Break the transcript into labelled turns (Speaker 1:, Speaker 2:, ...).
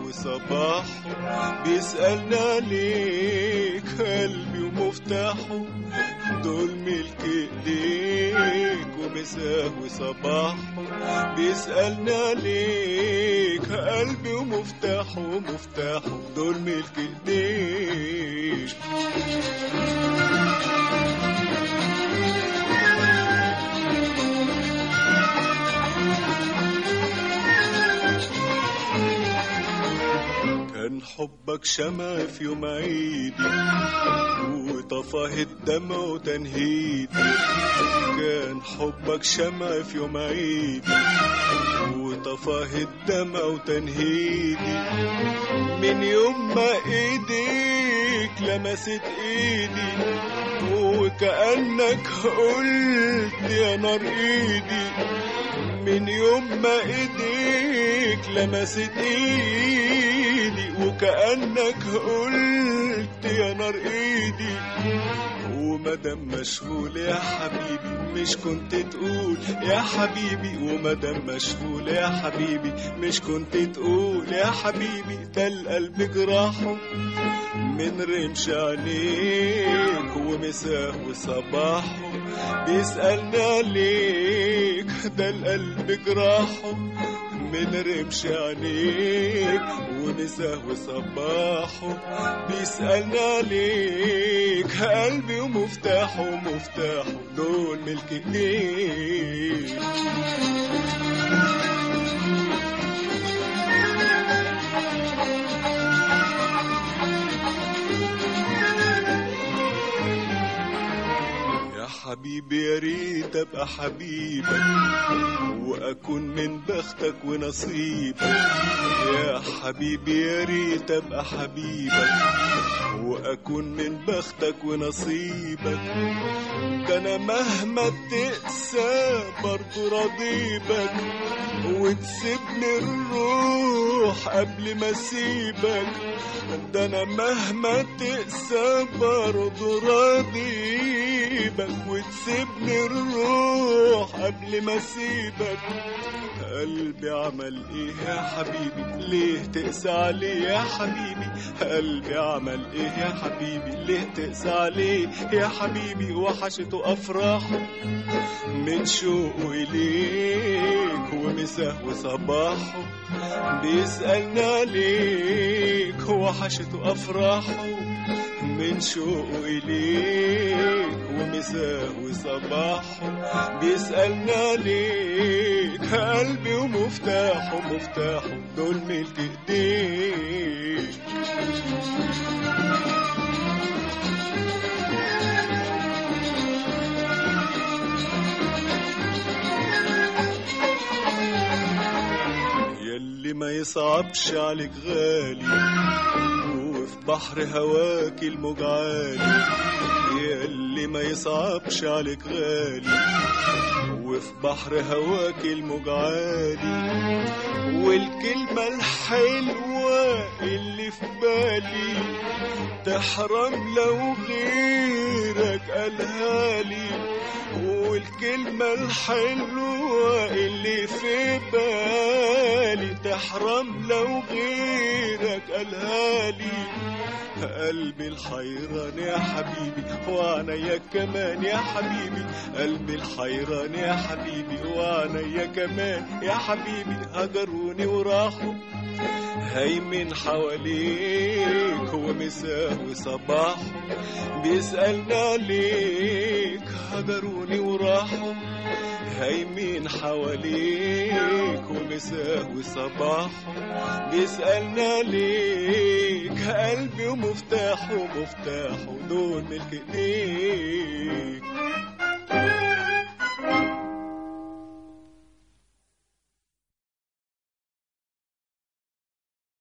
Speaker 1: وصباحه بيسألنا ليك قلبي ومفتاحه دول ملك ايديك ومساه وصباحه بيسألنا ليك قلبي ومفتاحه ومفتاحه دول ملك ايديك كان حبك شمع في يوم عيدي وطفاه الدمع وتنهيدي كان حبك شمع في يوم عيدي وطفاه الدمع وتنهيدي من يوم ما ايديك لمست ايدي وكأنك قلت يا نار ايدي من يوم ما ايديك لمست ايدي وكأنك قلت يا نار ايدي ومدام مشغول يا حبيبي مش كنت تقول يا حبيبي ومدام مشغول يا حبيبي مش كنت تقول يا حبيبي ده القلب جراحه من رمش عينيك ومساه وصباحه بيسألنا ليك ده القلب جراحه من رمش عينيك ومساه وصباحه بيسألنا ليك قلبي ومفتاحه ومفتاحه دول ملك ايديك يا حبيبي يا ريت ابقى حبيبك واكون من بختك ونصيبك يا حبيبي يا ريت ابقى حبيبك واكون من بختك ونصيبك ده انا مهما تقسى برضه راضيبك وتسيبني الروح قبل ما اسيبك ده انا مهما تقسى برضه راضيبك وتسيبني الروح قبل ما اسيبك قلبي عمل ايه يا حبيبي ليه تقسى عليه يا حبيبي قلبي عمل ايه يا حبيبي ليه تقسى عليه يا حبيبي وحشته افراحه من شوقه اليك ومساه وصباحه بيسألنا ليك وحشته افراحه من شوقه إليك ومساه وصباحه بيسألنا ليك قلبي ومفتاحه مفتاحه دول ملك ايديك يلي ما يصعبش عليك غالي وفي بحر هواك الموج عالي يلي ما يصعبش عليك غالي وفي بحر هواك الموج عالي والكلمة الحلوة اللي في بالي تحرم لو غيرك قالها لي والكلمة الحلوة اللي في بالي تحرم لو غيرك قالها لي قلبي الحيران يا حبيبي وعنيا كمان يا حبيبي قلبي الحيران يا حبيبي وعنيا كمان يا حبيبي هجروني وراحوا هيمن حواليك ومساه وصباحه بيسألنا ليك هجروني وراحوا هيمين حواليك ومساه وصباحه بيسألنا ليك قلبي ومفتاحه مفتاحه دول ملك ايديك